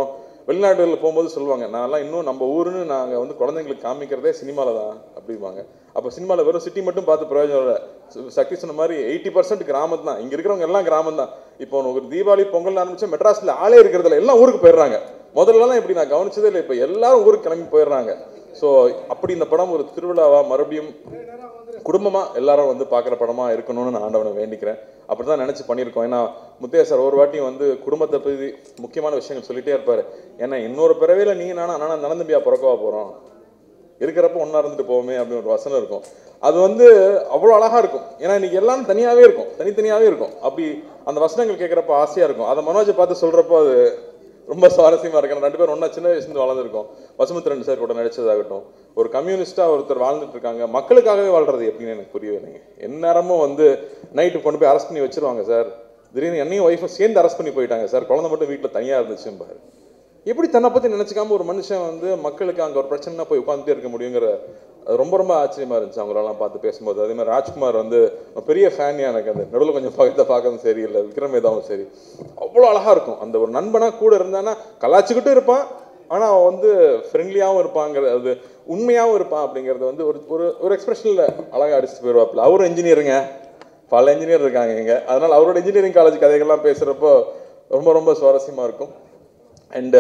வெளிநாடுகளில் போகும்போது சொல்லுவாங்க நான்லாம் இன்னும் நம்ம ஊருன்னு நாங்கள் வந்து குழந்தைங்களுக்கு காமிக்கிறதே சினிமாவில் தான் அப்படிம்பாங்க அப்போ சினிமாவில் வெறும் சிட்டி மட்டும் பார்த்து பிரயோஜனம் இல்லை சு- சக்தி சொன்ன மாதிரி எயிட்டி பர்சன்ட் கிராமம் தான் இங்கே இருக்கிறவங்க எல்லாம் கிராமம் தான் இப்போ உனக்கு ஒரு தீபாவளி பொங்கல் ஆரம்பிச்சு மெட்ராஸில் ஆளே இருக்கிறதுல எல்லாம் ஊருக்கு போயிடுறாங்க முதல்லலாம் இப்படி நான் கவனிச்சதே இல்லை இப்போ எல்லாரும் ஊருக்கு கிளம்பி போயிடுறாங்க ஸோ அப்படி இந்த படம் ஒரு திருவிழாவா மறுபடியும் குடும்பமா எல்லாரும் வந்து பார்க்குற படமா இருக்கணும்னு நான் ஆண்டவனை வேண்டிக்கிறேன் அப்படி தான் நினச்சி பண்ணியிருக்கோம் ஏன்னா முத்தையா சார் ஒரு வாட்டியும் வந்து குடும்பத்தை பற்றி முக்கியமான விஷயங்கள் சொல்லிட்டே இருப்பாரு ஏன்னா இன்னொரு பிறவையில் நீ நானும் அண்ணா நடந்தும்பியா பிறக்கவா போகிறோம் இருக்கிறப்ப ஒன்றா இருந்துட்டு போவோமே அப்படின்னு ஒரு வசனம் இருக்கும் அது வந்து அவ்வளோ அழகா இருக்கும் ஏன்னா இன்னைக்கு எல்லாம் தனியாகவே இருக்கும் தனித்தனியாகவே இருக்கும் அப்படி அந்த வசனங்கள் கேட்குறப்ப ஆசையாக இருக்கும் அதை மனோஜை பார்த்து சொல்கிறப்போ அது ரொம்ப சுவாரஸ்யமா இருக்கு ஏன்னா ரெண்டு பேரும் ஒன்றா சின்ன வயசுலேருந்து வளர்ந்துருக்கோம் வசுமித்ரன் சார் கூட நடிச்சதாகட்டும் ஒரு கம்யூனிஸ்டாக ஒருத்தர் வாழ்ந்துட்டு இருக்காங்க மக்களுக்காகவே வாழ்றது எப்படின்னு எனக்கு புரியவே இல்லைங்க எந்நேரமும் வந்து நைட்டு கொண்டு போய் அரெஸ்ட் பண்ணி வச்சிருவாங்க சார் திடீர்னு என்னையும் ஒய்ஃபும் சேர்ந்து அரெஸ்ட் பண்ணி போயிட்டாங்க சார் குழந்தை மட்டும் வீட்டில் தனியாக இருந்துச்சும்பாரு எப்படி தன்னை பற்றி நினச்சிக்காம ஒரு மனுஷன் வந்து மக்களுக்கு அங்கே ஒரு பிரச்சனை போய் உட்காந்துட்டே இருக்க முடியுங்கிற அது ரொம்ப ரொம்ப ஆச்சரியமா இருந்துச்சு அவங்களெல்லாம் பார்த்து பேசும்போது அதே மாதிரி ராஜ்குமார் வந்து பெரிய ஃபேன் எனக்கு அந்த நடுவில் கொஞ்சம் பக்கத்தை பார்க்கறதும் சரி இல்லை விக்ரமேதாவும் சரி அவ்வளோ அழகா இருக்கும் அந்த ஒரு நண்பனா கூட இருந்தானா கலாச்சிக்கிட்டும் இருப்பான் ஆனால் அவன் வந்து ஃப்ரெண்ட்லியாகவும் இருப்பாங்கிறது அது உண்மையாகவும் இருப்பான் அப்படிங்கிறது வந்து ஒரு ஒரு ஒரு எக்ஸ்பிரஷனில் அழகாக அடிச்சுட்டு போயிடுவாப்புல அவரும் இன்ஜினியருங்க பல இன்ஜினியர் இருக்காங்க இங்கே அதனால் அவரோட இன்ஜினியரிங் காலேஜ் கதைகள்லாம் பேசுகிறப்போ ரொம்ப ரொம்ப சுவாரஸ்யமாக இருக்கும் அண்ட்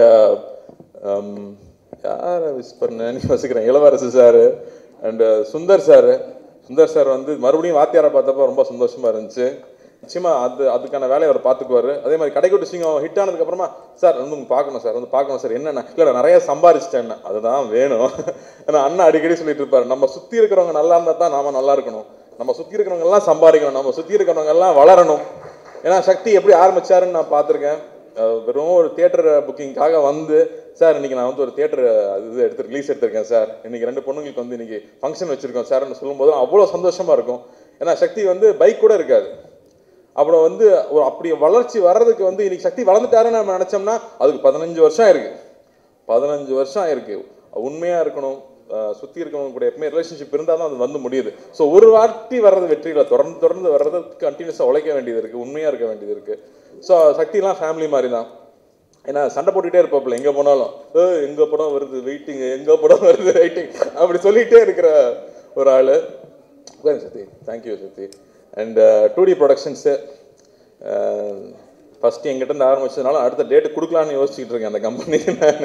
யாரை மிஸ் பண்ணேன்னு யோசிக்கிறேன் Ilavarasu sir and Sundar sir Sundar sir வந்து மறுபடியும் வாத்தியாரை பார்த்தப்போ ரொம்ப சந்தோஷமா இருந்துச்சு நிச்சயமா அது அதுக்கான வேலையை அவர் பார்த்துக்குவாரு அதே மாதிரி கடைக்குட்டி சிங்கம் ஹிட் ஆனதுக்கு அப்புறமா சார் வந்து உங்க பார்க்கணும் சார் வந்து பார்க்கணும் சார் என்னென்ன இல்லை நிறைய சம்பாரிச்சிட்டேன் அதுதான் வேணும் ஏன்னா அண்ணா அடிக்கடி சொல்லிட்டு இருப்பாரு நம்ம சுத்தி இருக்கிறவங்க நல்லா இருந்தா தான் நாம நல்லா இருக்கணும் நம்ம சுத்தி இருக்கிறவங்க எல்லாம் சம்பாதிக்கணும் நம்ம சுத்தி இருக்கிறவங்க எல்லாம் வளரணும் ஏன்னா சக்தி எப்படி ஆரம்பிச்சாருன்னு நான் பார்த்துருக்கேன் அஹ் வெறும் ஒரு தியேட்டர் புக்கிங்காக வந்து சார் இன்னைக்கு நான் வந்து ஒரு தியேட்டர் இது எடுத்து ரிலீஸ் எடுத்திருக்கேன் சார் இன்னைக்கு ரெண்டு பொண்ணுங்களுக்கு வந்து இன்னைக்கு ஃபங்க்ஷன் வச்சிருக்கோம் சார்னு சொல்லும்போது அவ்வளோ சந்தோஷமா இருக்கும் ஏன்னா சக்தி வந்து பைக் கூட இருக்காது அப்புறம் வந்து ஒரு அப்படி வளர்ச்சி வர்றதுக்கு வந்து இன்னைக்கு சக்தி வளர்ந்துட்டாருன்னு நம்ம நினைச்சோம்னா அதுக்கு பதினஞ்சு வருஷம் ஆயிருக்கு பதினஞ்சு வருஷம் ஆயிருக்கு உண்மையா இருக்கணும் அஹ் சுத்தி இருக்கவங்க கூட எப்பவுமே ரிலேஷன்ஷிப் இருந்தால் தான் அது வந்து முடியுது ஸோ ஒரு வாட்டி வர்றது வெற்றியில் தொடர்ந்து தொடர்ந்து வர்றது கண்டினியூஸாக உழைக்க வேண்டியது இருக்கு உண்மையா இருக்க வேண்டியது இருக்கு ஸோ சக்திலாம் ஃபேமிலி மாதிரி தான் ஏன்னா சண்டை போட்டுட்டே இருப்பாப்புல எங்க போனாலும் ஏ எங்க படம் வருது வெயிட்டிங் எங்க படம் வருது வெயிட்டிங் அப்படி சொல்லிட்டே இருக்கிற ஒரு ஆளு உட்காருங்க Sathi thank you Sathi and two D productions first எங்கிட்ட இருந்து ஆரம்பிச்சதுனால அடுத்த டேட்டு கொடுக்கலான்னு யோசிச்சுட்டு இருக்கேன் அந்த கம்பெனிக்கு நான்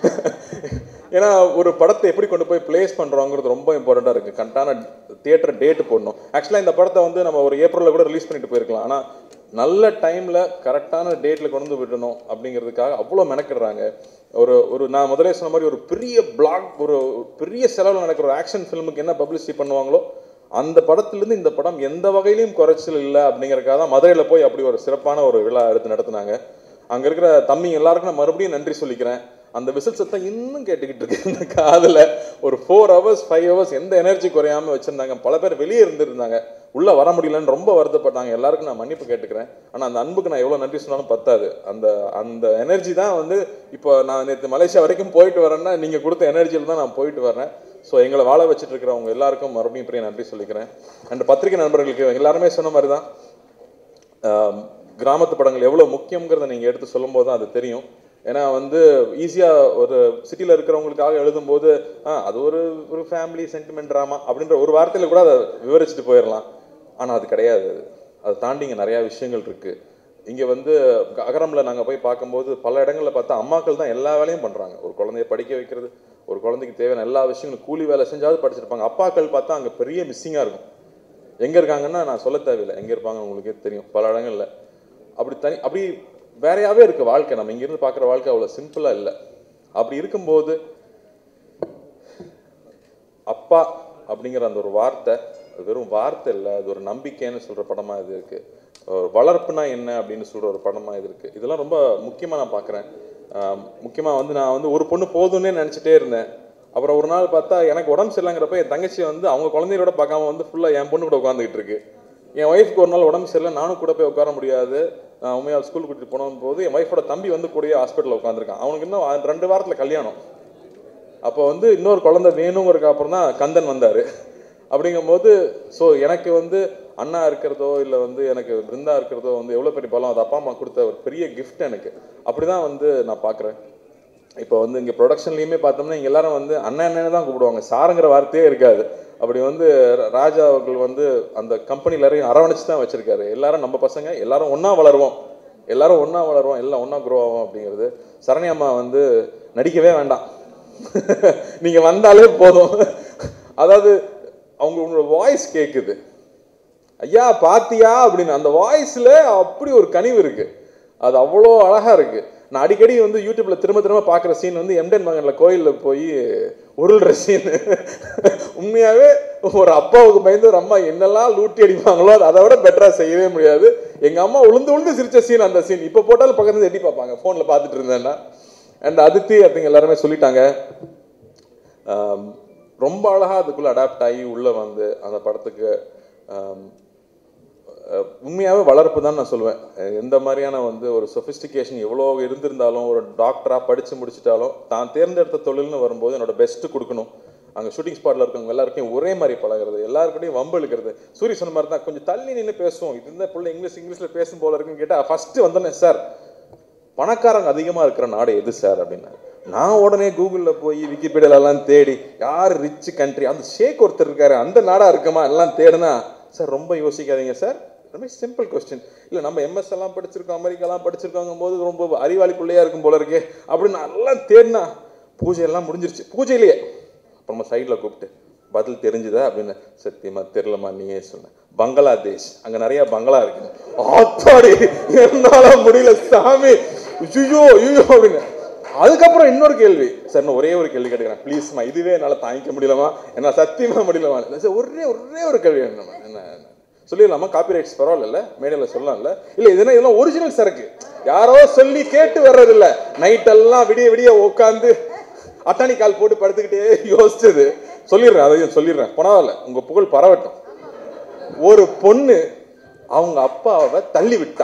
ஏன்னா ஒரு படத்தை எப்படி கொண்டு போய் பிளேஸ் பண்ணுறோங்கிறது ரொம்ப இம்பார்ட்டண்ட்டாக இருக்குது கரெக்டான தியேட்டர் டேட்டு போடணும் ஆக்சுவலாக இந்த படத்தை வந்து நம்ம ஒரு ஏப்ரலில் கூட ரிலீஸ் பண்ணிட்டு போயிருக்கலாம் ஆனால் நல்ல டைமில் கரெக்டான டேட்டில் கொண்டு வந்து விடணும் அப்படிங்கிறதுக்காக அவ்வளோ மெனக்கிடுறாங்க ஒரு ஒரு நான் முதலே சொன்ன மாதிரி ஒரு பெரிய பிளாக் ஒரு பெரிய செலவில் நடக்கிற ஒரு ஆக்ஷன் ஃபிலிமுக்கு என்ன பப்ளிசிட்டி பண்ணுவாங்களோ அந்த படத்துலேருந்து இந்த படம் எந்த வகையிலையும் குறைச்சல் இல்லை அப்படிங்கறதுக்காக தான் மதுரையில் போய் அப்படி ஒரு சிறப்பான ஒரு விழா எடுத்து நடத்துனாங்க அங்கே இருக்கிற தம்பி எல்லாருக்கும் நான் மறுபடியும் நன்றி சொல்லிக்கிறேன் அந்த விசில் சத்தம் இன்னும் கேட்டுக்கிட்டு இருக்கு இந்த காதில் ஒரு ஃபோர் ஹவர்ஸ் ஃபைவ் ஹவர்ஸ் எந்த எனர்ஜி குறையாம வச்சிருந்தாங்க பல பேர் வெளியே இருந்திருந்தாங்க உள்ள வர முடியலன்னு ரொம்ப வருத்தப்பட்டாங்க எல்லாருக்கும் நான் மன்னிப்பு கேட்டுக்கிறேன் ஆனால் அந்த அன்புக்கு நான் எவ்வளோ நன்றி சொன்னாலும் பத்தாது அந்த அந்த எனர்ஜி தான் வந்து இப்போ நான் நேற்று மலேசியா வரைக்கும் போயிட்டு வரேன்னா நீங்கள் கொடுத்த எனர்ஜியில் தான் நான் போயிட்டு வரேன் ஸோ எங்களை வாழ வச்சுட்டு இருக்கிறவங்க எல்லாருக்கும் மறுபடியும் பெரிய நன்றி சொல்லிக்கிறேன் அண்ட் பத்திரிகை நண்பர்களுக்கு எல்லாருமே சொன்ன மாதிரி தான் ஆம், கிராமத்து படங்கள் எவ்வளோ முக்கியங்கிறத நீங்கள் எடுத்து சொல்லும்போது தான் அது தெரியும் ஏன்னா வந்து ஈஸியாக ஒரு சிட்டியில் இருக்கிறவங்களுக்காக எழுதும்போது ஆ அது ஒரு ஒரு ஃபேமிலி சென்டிமெண்ட் ட்ராமா அப்படின்ற ஒரு வார்த்தையில் கூட அதை விவரிச்சுட்டு போயிடலாம் ஆனால் அது கிடையாது அது அதை தாண்டி இங்கே நிறையா விஷயங்கள் இருக்குது இங்கே வந்து அகரமில் நாங்கள் போய் பார்க்கும்போது பல இடங்களில் பார்த்தா அம்மாக்கள் தான் எல்லா வேலையும் பண்ணுறாங்க ஒரு குழந்தைய படிக்க வைக்கிறது ஒரு குழந்தைக்கு தேவையான எல்லா விஷயங்களும் கூலி வேலை செஞ்சாவது படிச்சிருப்பாங்க அப்பாக்கள் பார்த்தா அங்கே பெரிய மிஸ்ஸிங்காக இருக்கும் எங்க இருக்காங்கன்னா நான் சொல்ல தேவையில்லை எங்க இருப்பாங்க உங்களுக்கே தெரியும் பல இடங்கள்ல அப்படி தனி அப்படி வேறையாவே இருக்கு வாழ்க்கை நம்ம இங்க இருந்து பார்க்குற வாழ்க்கை அவ்வளவு சிம்பிளா இல்லை அப்படி இருக்கும்போது அப்பா அப்படிங்கிற அந்த ஒரு வார்த்தை அது வெறும் வார்த்தை இல்லை அது ஒரு நம்பிக்கைன்னு சொல்ற படமா இது இருக்கு ஒரு வளர்ப்புனா என்ன அப்படின்னு சொல்ற ஒரு படமா இது இருக்கு இதெல்லாம் ரொம்ப முக்கியமா நான் பார்க்குறேன் முக்கியமா வந்து நான் வந்து ஒரு பொண்ணு போதும்னே நினைச்சிட்டே இருந்தேன் அப்புறம் ஒரு நாள் பார்த்தா எனக்கு உடம்பு சரியில்லைங்கிறப்ப என் தங்கச்சி வந்து அவங்க குழந்தையோட பார்க்காம வந்து ஃபுல்லாக என் பொண்ணு கூட உட்காந்துக்கிட்டு இருக்கு என் ஒய்ஃப்க்கு ஒரு நாள் உடம்பு சரியில்லை நானும் கூட போய் உட்கார முடியாது நான் உண்மையாக ஸ்கூல் கூட்டிட்டு போன போது என் ஒய்ஃபோட தம்பி வந்து கூடயே ஹாஸ்பிட்டலில் உட்காந்துருக்கான் அவனுக்கு இன்னும் அ- ரெண்டு வாரத்தில் கல்யாணம் அப்போ வந்து இன்னொரு குழந்தை வேணுங்கிறதுக்கு அப்புறம் தான் கந்தன் வந்தார் அப்படிங்கும்போது ஸோ எனக்கு வந்து அண்ணா இருக்கிறதோ இல்லை வந்து எனக்கு பிருந்தா இருக்கிறதோ வந்து எவ்வளோ பெரிய பலம் அது அப்பா அம்மா கொடுத்த ஒரு பெரிய கிஃப்ட் எனக்கு அப்படி தான் வந்து நான் பார்க்குறேன் இப்போ வந்து இங்கே ப்ரொடக்ஷன்லேயுமே பார்த்தோம்னா இங்கே எல்லாரும் வந்து அண்ணன் அண்ணன் தான் கூப்பிடுவாங்க சாருங்கிற வார்த்தையே இருக்காது அப்படி வந்து ர- ராஜா அவர்கள் வந்து அந்த கம்பெனி எல்லாரையும் அரவணைச்சு தான் வச்சிருக்காரு எல்லாரும் நம்ம பசங்க எல்லாரும் ஒன்றா வளருவோம் எல்லாரும் ஒன்றா வளருவோம் எல்லாம் ஒன்றா க்ரோ ஆகும் அப்படிங்கிறது சரணி அம்மா வந்து நடிக்கவே வேண்டாம் நீங்கள் வந்தாலே போதும் அதாவது அவங்களோட வாய்ஸ் கேட்குது ஐயா பாத்தியா அப்படின்னு அந்த வாய்ஸ்ல அப்படி ஒரு கனிவு இருக்கு அது அவ்வளோ அழகா இருக்கு நான் அடிக்கடி வந்து யூடியூப்ல திரும்ப திரும்ப பார்க்குற சீன் வந்து எம்டன் மகன்ல கோயிலில் போய் உருள்ற சீன் உண்மையாவே ஒரு அப்பாவுக்கு பயந்து ஒரு அம்மா என்னெல்லாம் லூட்டி அடிப்பாங்களோ அது அதை விட பெட்டரா செய்யவே முடியாது எங்க அம்மா உளுந்து உளுந்து சிரிச்ச சீன் அந்த சீன் இப்போ போட்டாலும் பக்கத்துல இருந்து எட்டி பார்ப்பாங்க ஃபோனில் பார்த்துட்டு இருந்தேன்னா அண்ட் அதித்தி அப்படிங்க எல்லாருமே சொல்லிட்டாங்க ஆம், ரொம்ப அழகா அதுக்குள்ள அடாப்ட் ஆகி உள்ள வந்து அந்த படத்துக்கு ஆம், அஹ், உண்மையாவே வளர்ப்பு தான் நான் சொல்லுவேன் அஹ், எந்த மாதிரியான வந்து ஒரு சொஃபிஸ்டிகேஷன் எவ்வளோ இருந்திருந்தாலும் ஒரு டாக்டரா படிச்சு முடிச்சிட்டாலும் தான் தேர்ந்தெடுத்த தொழில்னு வரும்போது என்னோட பெஸ்ட் கொடுக்கணும் அங்க ஷூட்டிங் ஸ்பாட்ல இருக்கவங்க எல்லாருக்கும் ஒரே மாதிரி பழகுறது எல்லாருக்கிட்டையும் வம்பு இழுக்கிறது சூரிய சொன்ன மாதிரி தான் கொஞ்சம் தள்ளி நின்று பேசுவோம் இது இந்த பிள்ளை இங்கிலீஷ் இங்கிலீஷ்ல பேசும் போல இருக்குன்னு கேட்டா ஃபர்ஸ்ட் வந்தோன்னே சார் பணக்காரங்க அதிகமா இருக்கிற நாடு எது சார் அப்படின்னா நான் உடனே கூகுளில் போய் விக்கிபீடியால எல்லாம் தேடி யார் ரிச் கண்ட்ரி அந்த ஷேக் ஒருத்தர் இருக்காரு அந்த நாடா இருக்குமா எல்லாம் தேடுனா சார் ரொம்ப யோசிக்காதீங்க சார் ரொம்ப சிம்பிள் கொஸ்டின் இல்லை நம்ம எம்எஸ் எல்லாம் படிச்சிருக்கோம் அமெரிக்காலாம் படிச்சிருக்கோங்கும் போது ரொம்ப அறிவாளி பிள்ளையா இருக்கும் போல இருக்கே அப்படின்னு நல்லா தேடினா பூஜை எல்லாம் முடிஞ்சிருச்சு பூஜையிலேயே அப்புறமா சைடில் கூப்பிட்டு பதில் தெரிஞ்சுதா அப்படின்னு சத்தியமா தெரியலமா நீயே சொன்ன பங்களாதேஷ் அங்க நிறைய பங்களா இருக்கு ஆத்தாடி என்னால முடியல சாமி ஐயோ ஐயோ அப்படின்னு அதுக்கப்புறம் இன்னொரு கேள்வி சார் நான் ஒரே ஒரு கேள்வி கேட்டுக்கிறேன் ப்ளீஸ்மா இதுவே என்னால் தாங்கிக்க முடியலமா என்ன சத்தியமா முடியலமா இல்லை சார் ஒரே ஒரே ஒரு கேள்வி என்னம்மா என்ன என்ன? சொல்லிடலாமா காப்பி ரைட்ஸ் பரவாயில்ல மேடையில் சொல்லலாம்ல இல்லை இதுனா இதெல்லாம் ஒரிஜினல் சரக்கு யாரோ சொல்லி கேட்டு வர்றதில்ல நைட் எல்லாம் விடிய விடிய உட்காந்து அட்டாணி கால் போட்டு படுத்துக்கிட்டே யோசிச்சது சொல்லிடுறேன் அதையும் சொல்லிடுறேன் பரவாயில்ல உங்க புகழ் பரவட்டும் ஒரு பொண்ணு அவங்க அப்பாவை தள்ளி விட்டா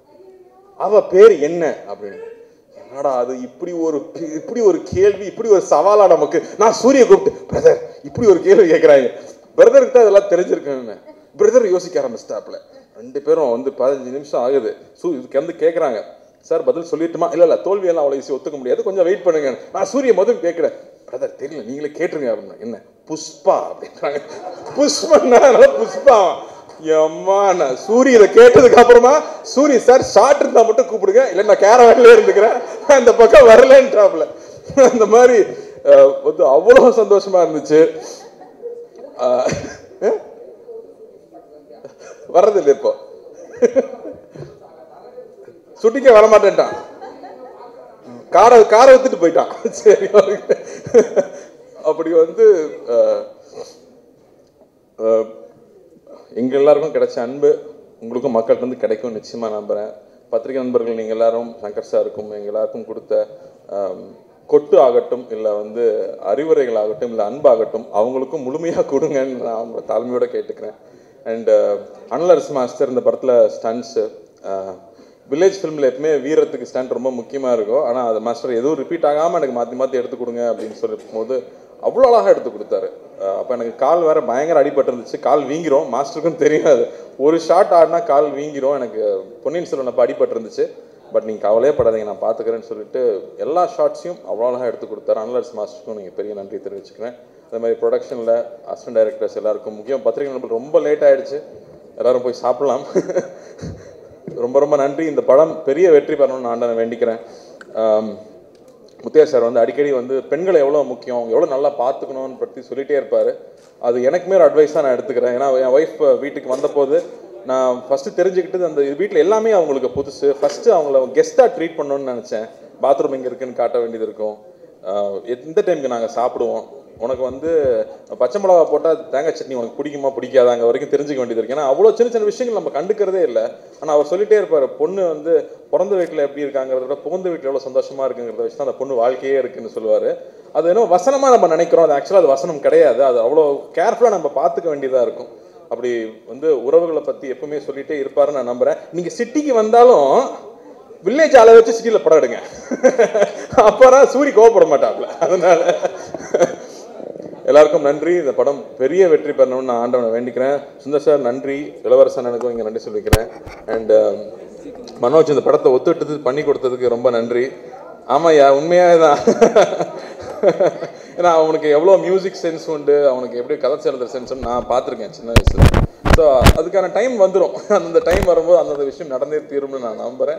அவ பேர் என்ன அப்படின்னு என்னடா அது இப்படி ஒரு இப்படி ஒரு கேள்வி இப்படி ஒரு சவாலா நமக்கு நான் சூரிய கூப்பிட்டு பிரதர் இப்படி ஒரு கேள்வி கேட்குறாங்க பிரதருக்கு தான் இதெல்லாம் தெரிஞ்சிருக்குன்னு பிரதர் யோசிக்க ஆரம்பிச்சிட்டாப்ல ரெண்டு பேரும் வந்து பதினஞ்சு நிமிஷம் ஆகுது சூ இதுக்கு வந்து கேட்குறாங்க சார் பதில் சொல்லிட்டுமா இல்லை இல்லை தோல்வியெல்லாம் அவ்வளோ ஈஸி ஒத்துக்க முடியாது கொஞ்சம் வெயிட் பண்ணுங்க நான் சூரிய முதல் கேட்குறேன் பிரதர் தெரியல நீங்களே கேட்டுருங்க அப்படின்னா என்ன புஷ்பா அப்படின்றாங்க புஷ்பன்னா புஷ்பா எம்மா நான் சூரிய இதை கேட்டதுக்கு அப்புறமா சூரிய சார் ஷார்ட் இருந்தா மட்டும் கூப்பிடுங்க இல்லை நான் கேரவேன்ல இருந்துக்கிறேன் நான் இந்த பக்கம் வரலன்றாப்ல அந்த மாதிரி அஹ், வந்து அவ்வளோ சந்தோஷமா இருந்துச்சு அஹ், வர்றதில்லை இப்போ சுட்டிக்க வரமாட்டேன்ட்டான் காரை காரை வித்துட்டு போயிட்டான் சரி okay. அப்படி வந்து அஹ், அஹ், எங்க எல்லாருக்கும் கிடைச்ச அன்பு உங்களுக்கும் மக்கள்கிட்ட இருந்து கிடைக்கும் நிச்சயமா நம்புறேன் பத்திரிகை நண்பர்கள் நீங்க எல்லாரும் சங்கர் சாருக்கும் எங்க எல்லாருக்கும் கொடுத்த ஆம், கொட்டு ஆகட்டும் இல்லை வந்து அறிவுரைகள் ஆகட்டும் இல்லை அன்பாகட்டும் அவங்களுக்கும் முழுமையாக கொடுங்கன்னு நான் அவங்கள தாழ்மையோட கேட்டுக்கிறேன் அண்ட் அனலர்ஸ் மாஸ்டர் இந்த படத்தில் ஸ்டன்ஸு வில்லேஜ் ஃபிலிமில் எப்பவுமே வீரத்துக்கு ஸ்டண்ட் ரொம்ப முக்கியமாக இருக்கும் ஆனால் அது மாஸ்டர் எதுவும் ரிப்பீட் ஆகாமல் எனக்கு மாற்றி மாற்றி எடுத்து கொடுங்க அப்படின்னு சொல்லிருக்கும் போது அவ்வளோ அழகாக எடுத்து கொடுத்தாரு அப்போ எனக்கு கால் வேற பயங்கர அடிபட்டு இருந்துச்சு கால் வீங்கிரும் மாஸ்டருக்கும் தெரியாது ஒரு ஷாட் ஆடினா கால் வீங்கிரும் எனக்கு பொன்னியின் செல்வன் அப்போ அடிபட்டு இருந்துச்சு பட் நீங்கள் கவலையே படாதீங்க நான் பார்த்துக்கிறேன்னு சொல்லிட்டு எல்லா ஷாட்ஸையும் அவ்வளோ அழகாக எடுத்து கொடுத்தாரு அனலர்ஸ் மாஸ்டருக்கும் நீங்கள் பெரிய நன்றி தெரிவிச்சுக்கிறேன் அதே மாதிரி ப்ரொடக்ஷனில் அசிஸ்டன்ட் டைரக்டர்ஸ் எல்லாருக்கும் முக்கியம் பத்திரிகை நண்பர்கள் ரொம்ப லேட் ஆயிடுச்சு எல்லாரும் போய் சாப்பிடலாம் ரொம்ப ரொம்ப நன்றி இந்த படம் பெரிய வெற்றி பெறணும்னு நான் ஆண்டவனை வேண்டிக்கிறேன் ஆம், முத்தையா சார் வந்து அடிக்கடி வந்து பெண்களை எவ்வளோ முக்கியம் எவ்வளோ நல்லா பார்த்துக்கணும்னு பற்றி சொல்லிட்டே இருப்பார் அது எனக்குமே ஒரு அட்வைஸாக நான் எடுத்துக்கிறேன் ஏன்னா என் ஒய்ஃப் வீட்டுக்கு வந்தபோது நான் ஃபஸ்ட்டு தெரிஞ்சுக்கிட்டது அந்த வீட்டில் எல்லாமே அவங்களுக்கு புதுசு ஃபஸ்ட்டு அவங்கள கெஸ்ட்டாக ட்ரீட் பண்ணணும்னு நினச்சேன் பாத்ரூம் எங்கே இருக்குன்னு காட்ட வேண்டியது இருக்கும் ஆஹ் எந்த டைமுக்கு நாங்கள் சாப்பிடுவோம் உனக்கு வந்து பச்சை மிளகா போட்டால் தேங்காய் சட்னி உனக்கு பிடிக்குமா பிடிக்காதா அங்கே வரைக்கும் தெரிஞ்சுக்க வேண்டியது இருக்கு ஏன்னா அவ்வளோ சின்ன சின்ன விஷயங்கள் நம்ம கண்டுக்கிறதே இல்லை ஆனால் அவர் சொல்லிட்டே இருப்பார் பொண்ணு வந்து பிறந்த வீட்டில் எப்படி இருக்காங்கிறத விட புகுந்த வீட்டில் எவ்வளோ சந்தோஷமா இருக்குங்கிறத வச்சு தான் அந்த பொண்ணு வாழ்க்கையே இருக்குன்னு சொல்லுவார் அது என்ன வசனமாக நம்ம நினைக்கிறோம் அது ஆக்சுவலாக அது வசனம் கிடையாது அது அவ்வளோ கேர்ஃபுல்லாக நம்ம பார்த்துக்க வேண்டியதாக இருக்கும் அப்படி வந்து உறவுகளை பற்றி எப்பவுமே சொல்லிட்டே இருப்பாருன்னு நான் நம்புறேன் நீங்கள் சிட்டிக்கு வந்தாலும் வில்லேஜ் ஆளை வச்சு சிட்டியில் படம் எடுங்க அப்பதான் சூரி கோவப்பட மாட்டாப்ல அதனால எல்லாருக்கும் நன்றி இந்த படம் பெரிய வெற்றி பெறணும்னு நான் ஆண்டவனை வேண்டிக்கிறேன் சுந்தர் சார் நன்றி இளவரசன் எனக்கும் இங்கே நன்றி சொல்லிக்கிறேன் அண்ட் மனோஜ் இந்த படத்தை ஒத்துவிட்டது பண்ணி கொடுத்ததுக்கு ரொம்ப நன்றி ஆமாய்யா உண்மையாக தான் ஏன்னா அவனுக்கு எவ்வளோ மியூசிக் சென்ஸ் உண்டு அவனுக்கு எப்படி கதை எழுதுற சென்ஸ் நான் பார்த்துருக்கேன் சின்ன வயசுல ஸோ அதுக்கான டைம் வந்துடும் அந்த டைம் வரும்போது அந்தந்த விஷயம் நடந்தே தீரும்னு நான் நம்புகிறேன்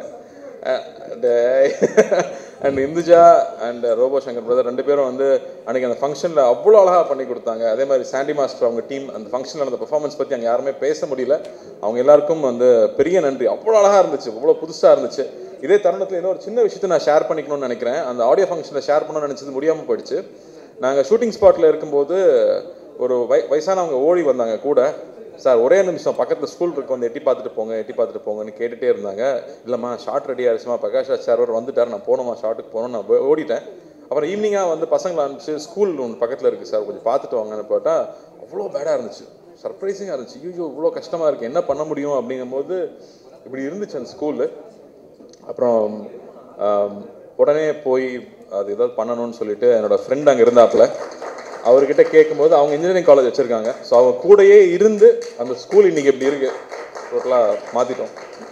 and Induja and Robo Shankar brother ரெண்டு பேரும் வந்து அன்னைக்கு அந்த ஃபங்க்ஷனில் அவ்வளோ அழகாக பண்ணி கொடுத்தாங்க அதே மாதிரி சாண்டி மாஸ்டர் அவங்க டீம் அந்த ஃபங்க்ஷனில் நடந்த பெர்ஃபார்மன்ஸ் பற்றி அங்கே யாருமே பேச முடியல அவங்க எல்லாருக்கும் வந்து பெரிய நன்றி அவ்வளோ அழகாக இருந்துச்சு அவ்வளோ புதுசாக இருந்துச்சு இதே தருணத்தில் இன்னொரு சின்ன விஷயத்தை நான் ஷேர் பண்ணிக்கணும்னு நினைக்கிறேன் அந்த ஆடியோ ஃபங்க்ஷனில் ஷேர் பண்ணணும்னு நினச்சது முடியாமல் போயிடுச்சு நாங்கள் ஷூட்டிங் ஸ்பாட்டில் இருக்கும்போது ஒரு வய வயசானவங்க ஓடி வந்தாங்க கூட சார் ஒரே நிமிஷம் பக்கத்தில் ஸ்கூல் இருக்கு வந்து எட்டி பார்த்துட்டு போங்க எட்டி பார்த்துட்டு போங்கன்னு கேட்டுகிட்டே இருந்தாங்க இல்லைம்மா ஷார்ட் ரெடி ஆயிடுச்சுமா பிரகாஷ் ராஜ் சார் அவர் வந்துட்டார் நான் போகணுமா ஷார்ட்டுக்கு போகணும் நான் ஓ- ஓடிட்டேன் அப்புறம் ஈவினிங்காக வந்து பசங்களை அனுப்பிச்சு ஸ்கூல் ஒன்று பக்கத்தில் இருக்குது சார் கொஞ்சம் பார்த்துட்டு வாங்கன்னு போட்டால் அவ்வளோ பேடாக இருந்துச்சு சர்ப்ரைசிங்காக இருந்துச்சு ஐயோ இவ்வளோ கஷ்டமாக இருக்குது என்ன பண்ண முடியும் அப்படிங்கும்போது இப்படி இருந்துச்சு அந்த ஸ்கூலு அப்புறம் ஆம், உடனே போய் அது ஏதாவது பண்ணணும்னு சொல்லிட்டு என்னோட ஃப்ரெண்ட் அங்கே இருந்தாப்புல அவர்கிட்ட கேட்கும்போது அவங்க இன்ஜினியரிங் காலேஜ் வச்சுருக்காங்க ஸோ அவங்க கூடயே இருந்து அந்த ஸ்கூல் இன்னைக்கு இப்படி இருக்கு டோட்டலாக மாற்றிட்டோம்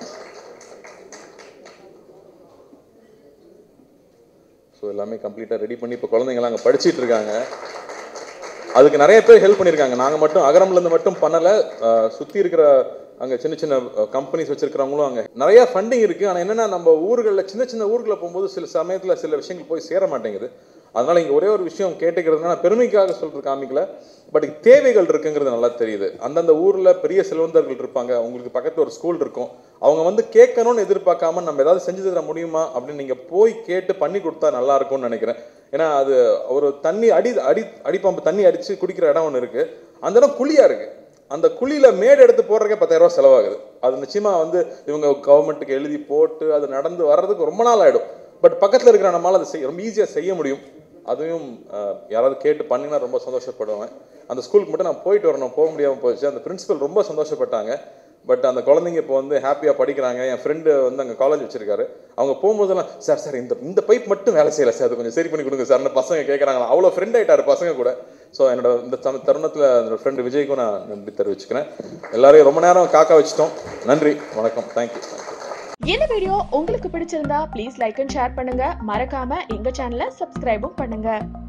ஸோ எல்லாமே கம்ப்ளீட்டாக ரெடி பண்ணி இப்போ குழந்தைங்களாம் அங்கே படிச்சிட்டு இருக்காங்க அதுக்கு நிறைய பேர் ஹெல்ப் பண்ணியிருக்காங்க நாங்கள் மட்டும் அகரம்லேருந்து மட்டும் பண்ணலை சுற்றி இருக்கிற அங்கே சின்ன சின்ன கம்பெனிஸ் வச்சிருக்கிறவங்களும் அங்கே நிறைய ஃபண்டிங் இருக்குது ஆனால் என்னென்னா நம்ம ஊர்களில் சின்ன சின்ன ஊர்களில் போகும்போது சில சமயத்தில் சில விஷயங்கள் போய் சேர மாட்டேங்குது அதனால் இங்கே ஒரே ஒரு விஷயம் கேட்டுக்கிறதுனா நான் பெருமைக்காக சொல்கிறது காமிக்கல பட் தேவைகள் இருக்குங்கிறது நல்லா தெரியுது அந்தந்த ஊரில் பெரிய செல்வந்தர்கள் இருப்பாங்க அவங்களுக்கு பக்கத்தில் ஒரு ஸ்கூல் இருக்கும் அவங்க வந்து கேட்கணும்னு எதிர்பார்க்காம நம்ம ஏதாவது செஞ்சு தர முடியுமா அப்படின்னு நீங்கள் போய் கேட்டு பண்ணி கொடுத்தா நல்லா இருக்கும்னு நினைக்கிறேன் ஏன்னா அது ஒரு தண்ணி அடி அடி அடிப்பம்பு தண்ணி அடித்து குடிக்கிற இடம் ஒன்று இருக்குது அந்த இடம் குழியாக இருக்குது அந்த குழியில மேடு எடுத்து போடுறதுக்கே பத்தாயிரம் ரூபாய் செலவாகுது அது நிச்சயமா வந்து இவங்க கவர்மெண்ட்டுக்கு எழுதி போட்டு அது நடந்து வர்றதுக்கு ரொம்ப நாள் ஆயிடும் பட் பக்கத்துல இருக்கிற நம்மளால அதை செய்ய ரொம்ப ஈஸியா செய்ய முடியும் அதையும் அஹ், யாராவது கேட்டு பண்ணினா ரொம்ப சந்தோஷப்படுவேன் அந்த ஸ்கூலுக்கு மட்டும் நான் போயிட்டு வரணும் போக முடியாமல் போச்சு அந்த பிரின்சிபல் ரொம்ப சந்தோஷப்பட்டாங்க பட் அந்த குழந்தைங்க இப்போ வந்து ஹாப்பியாக படிக்கிறாங்க என் ஃப்ரெண்டு வந்து அங்கே காலேஜ் வச்சிருக்காரு அவங்க போகும்போதெல்லாம் சார் சார் இந்த இந்த பைப் மட்டும் வேலை செய்யலை சார் அது கொஞ்சம் சரி பண்ணி கொடுங்க சார்னு பசங்க கேட்குறாங்களா அவ்வளோ ஃப்ரெண்ட் ஆயிட்டாரு பசங்க கூட ஸோ என்னோட இந்த தரு- தருணத்தில் என்னோட ஃப்ரெண்டு விஜய்க்கும் நான் நன்றி தெரிவிச்சுக்கிறேன் எல்லாரையும் ரொம்ப நேரம் காக்கா வச்சிட்டோம் நன்றி வணக்கம் தேங்க்யூ தேங்க்யூ இந்த வீடியோ உங்களுக்கு பிடிச்சிருந்தா ப்ளீஸ் லைக் அண்ட் ஷேர் பண்ணுங்க மறக்காம எங்க சேனலை சப்ஸ்கிரைபும் பண்ணுங்க